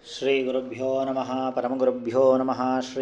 ಶ್ರೀಗುರುಭ್ಯೋ ನಮಃ ಪರಮಗುರುಭ್ಯೋ ನಮಃ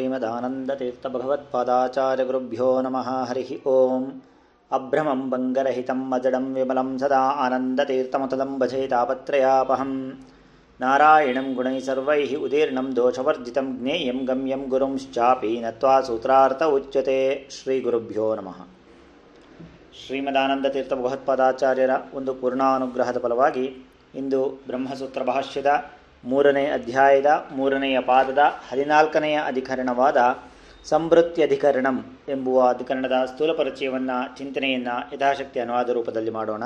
ಶ್ರೀಮದಾನಂದತೀರ್ಥಭಗವತ್ಪಾದಾಚಾರ್ಯಗುರುಭ್ಯೋ ನಮಃ ಹರಿ ಓಂ ಅಭ್ರಮಂ ಬಂಗರಹಿತಂ ಅಜಡಂ ವಿಮಲಂ ಸದಾ ಆನಂದತೀರ್ಥಮತಲಂ ಭಜೆ ತಾಪತ್ರಯಾಪಹಂ ನಾರಾಯಣಂ ಗುಣೈ ಸರ್ವೈಃ ಉದೀರ್ಣಂ ದೋಷವರ್ಜಿತಂ ಜ್ಞೇಯಂ ಗಮ್ಯಂ ಗುರುಂಶ್ಚಾಪಿ ನತ್ವಾ ಸೂತ್ರಾರ್ಥ ಉಚ್ಯತೆ ಶ್ರೀಗುರುಭ್ಯೋ ನಮಃ ಶ್ರೀಮದಾನಂದತೀರ್ಥ ಭಗವತ್ಪಾದಾಚಾರ್ಯರ ಒಂದು ಪೂರ್ಣಾನುಗ್ರಹದ ಫಲವಾಗಿ ಇಂದು ಬ್ರಹ್ಮಸೂತ್ರ ಭಾಷ್ಯದ ಮೂರನೇ ಅಧ್ಯಾಯದ ಮೂರನೆಯ ಪಾದದ ಹದಿನಾಲ್ಕನೆಯ ಅಧಿಕರಣವಾದ ಸಂವೃತ್ತ್ಯಧಿಕರಣಂ ಎಂಬುವ ಅಧಿಕರಣದ ಸ್ಥೂಲ ಪರಿಚಯವನ್ನು ಚಿಂತನೆಯನ್ನು ಯಥಾಶಕ್ತಿ ಅನುವಾದ ರೂಪದಲ್ಲಿ ಮಾಡೋಣ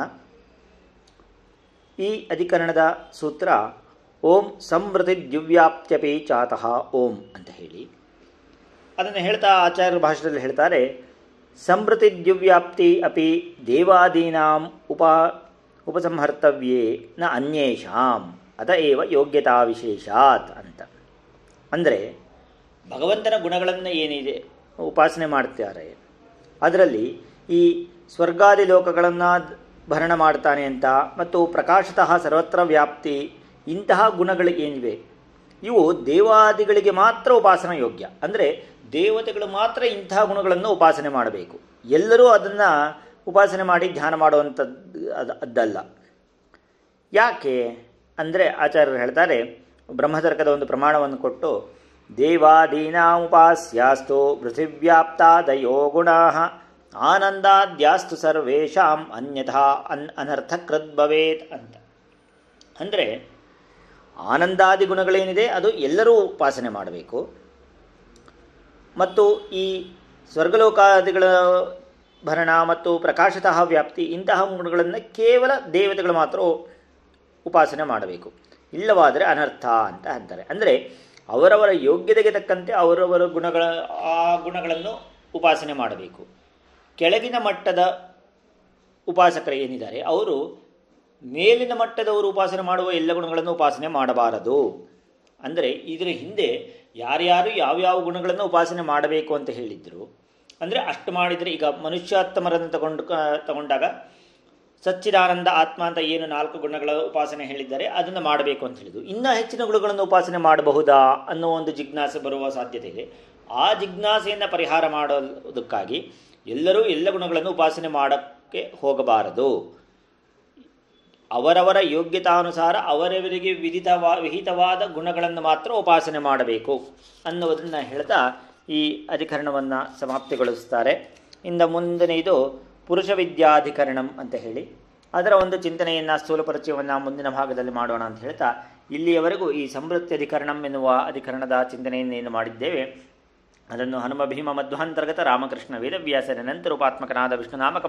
ಈ ಅಧಿಕರಣದ ಸೂತ್ರ ಓಂ ಸಂವೃತಿ ದಿವ್ಯಾಪ್ತ್ಯಪಿ ಚಾತಃ ಓಂ ಅಂತ ಹೇಳಿ ಅದನ್ನು ಹೇಳ್ತಾ ಆಚಾರ್ಯರ ಭಾಷೆಯಲ್ಲಿ ಹೇಳ್ತಾರೆ ಸಂವೃತಿ ದಿವ್ಯಾಪ್ತಿ ಅಪಿ ದೇವಾದೀನಾಂ ಉಪ ಉಪಸಂಹರ್ತವ್ಯೇ ನ ಅನ್ಯೇಷಾಂ ಅತ ಏವ ಯೋಗ್ಯತಾ ವಿಶೇಷಾತ್ ಅಂತ ಅಂದರೆ ಭಗವಂತನ ಗುಣಗಳನ್ನು ಏನಿದೆ ಉಪಾಸನೆ ಮಾಡ್ತಾರೆ ಅದರಲ್ಲಿ ಈ ಸ್ವರ್ಗಾದಿ ಲೋಕಗಳನ್ನು ಭರಣ ಮಾಡ್ತಾನೆ ಅಂತ ಮತ್ತು ಪ್ರಕಾಶತಃ ಸರ್ವತ್ರ ವ್ಯಾಪ್ತಿ ಇಂತಹ ಗುಣಗಳು ಏನಿವೆ ಇವು ದೇವಾದಿಗಳಿಗೆ ಮಾತ್ರ ಉಪಾಸನ ಯೋಗ್ಯ ಅಂದರೆ ದೇವತೆಗಳು ಮಾತ್ರ ಇಂತಹ ಗುಣಗಳನ್ನು ಉಪಾಸನೆ ಮಾಡಬೇಕು ಎಲ್ಲರೂ ಅದನ್ನು ಉಪಾಸನೆ ಮಾಡಿ ಧ್ಯಾನ ಮಾಡುವಂಥದ್ದು ಅದು ಅದ್ದಲ್ಲ ಯಾಕೆ ಅಂದರೆ ಆಚಾರ್ಯರು ಹೇಳ್ತಾರೆ ಬ್ರಹ್ಮತರ್ಕದ ಒಂದು ಪ್ರಮಾಣವನ್ನು ಕೊಟ್ಟು ದೇವಾದೀನಾಮುಪಾಸ್ಯಾಸ್ತು ಪೃಥಿವ್ಯಾಪ್ತಾದಯೋ ಗುಣಾ ಆನಂದಾದ್ಯಾಸ್ತು ಸರ್ವೇಷಾಂ ಅನ್ಯಥಾ ಅನ್ ಅನರ್ಥಕೃತ್ ಭವೇತ್ ಅಂತ ಅಂದರೆ ಆನಂದಾದಿ ಗುಣಗಳೇನಿದೆ ಅದು ಎಲ್ಲರೂ ಉಪಾಸನೆ ಮಾಡಬೇಕು ಮತ್ತು ಈ ಸ್ವರ್ಗಲೋಕಾದಿಗಳ ಭರಣ ಮತ್ತು ಪ್ರಕಾಶತಃ ವ್ಯಾಪ್ತಿ ಇಂತಹ ಗುಣಗಳನ್ನು ಕೇವಲ ದೇವತೆಗಳು ಮಾತ್ರ ಉಪಾಸನೆ ಮಾಡಬೇಕು ಇಲ್ಲವಾದರೆ ಅನರ್ಥ ಅಂತ ಅಂತಾರೆ ಅಂದರೆ ಅವರವರ ಯೋಗ್ಯತೆಗೆ ತಕ್ಕಂತೆ ಅವರವರ ಗುಣಗಳ ಆ ಗುಣಗಳನ್ನು ಉಪಾಸನೆ ಮಾಡಬೇಕು ಕೆಳಗಿನ ಮಟ್ಟದ ಉಪಾಸಕರು ಏನಿದ್ದಾರೆ ಅವರು ಮೇಲಿನ ಮಟ್ಟದವರು ಉಪಾಸನೆ ಮಾಡುವ ಎಲ್ಲ ಗುಣಗಳನ್ನು ಉಪಾಸನೆ ಮಾಡಬಾರದು ಅಂದರೆ ಇದರ ಹಿಂದೆ ಯಾರ್ಯಾರು ಯಾವ್ಯಾವ ಗುಣಗಳನ್ನು ಉಪಾಸನೆ ಮಾಡಬೇಕು ಅಂತ ಹೇಳಿದ್ರು ಅಂದರೆ ಅಷ್ಟು ಮಾಡಿದರೆ ಈಗ ಮನುಷ್ಯಾತ್ಮರನ್ನು ತಗೊಂಡು ತಗೊಂಡಾಗ ಸಚ್ಚಿದಾನಂದ ಆತ್ಮ ಅಂತ ಏನು ನಾಲ್ಕು ಗುಣಗಳ ಉಪಾಸನೆ ಹೇಳಿದ್ದಾರೆ ಅದನ್ನು ಮಾಡಬೇಕು ಅಂತ ಹೇಳಿದ್ರು ಇನ್ನೂ ಹೆಚ್ಚಿನ ಗುಣಗಳನ್ನು ಉಪಾಸನೆ ಮಾಡಬಹುದಾ ಅನ್ನೋ ಒಂದು ಜಿಜ್ಞಾಸೆ ಬರುವ ಸಾಧ್ಯತೆ ಇದೆ ಆ ಜಿಜ್ಞಾಸೆಯನ್ನು ಪರಿಹಾರ ಮಾಡೋದಕ್ಕಾಗಿ ಎಲ್ಲರೂ ಎಲ್ಲ ಗುಣಗಳನ್ನು ಉಪಾಸನೆ ಮಾಡೋಕ್ಕೆ ಹೋಗಬಾರದು ಅವರವರ ಯೋಗ್ಯತಾನುಸಾರ ಅವರವರಿಗೆ ವಿಧಿತವಾ ವಿಹಿತವಾದ ಗುಣಗಳನ್ನು ಮಾತ್ರ ಉಪಾಸನೆ ಮಾಡಬೇಕು ಅನ್ನುವುದನ್ನು ಹೇಳ್ತಾ ಈ ಅಧಿಕರಣವನ್ನು ಸಮಾಪ್ತಿಗೊಳಿಸ್ತಾರೆ ಇಂದ ಮುಂದಿನ ಪುರುಷ ವಿದ್ಯಾಧಿಕರಣಂ ಅಂತ ಹೇಳಿ ಅದರ ಒಂದು ಚಿಂತನೆಯನ್ನು ಸ್ಥೂಲ ಪರಿಚಯವನ್ನು ಮುಂದಿನ ಭಾಗದಲ್ಲಿ ಮಾಡೋಣ ಅಂತ ಹೇಳ್ತಾ ಇಲ್ಲಿಯವರೆಗೂ ಈ ಸಮೃದ್ಧಿ ಅಧಿಕರಣಂ ಎನ್ನುವ ಅಧಿಕರಣದ ಚಿಂತನೆಯನ್ನೇನು ಮಾಡಿದ್ದೇವೆ ಅದನ್ನು ಹನುಮ ಭೀಮ ಮಧ್ವಾಂತರ್ಗತ ರಾಮಕೃಷ್ಣ ವೇದವ್ಯಾಸರ ನಂತರ ಉಪಾತ್ಮಕನಾದ ವಿಷ್ಣುನಾಮಕ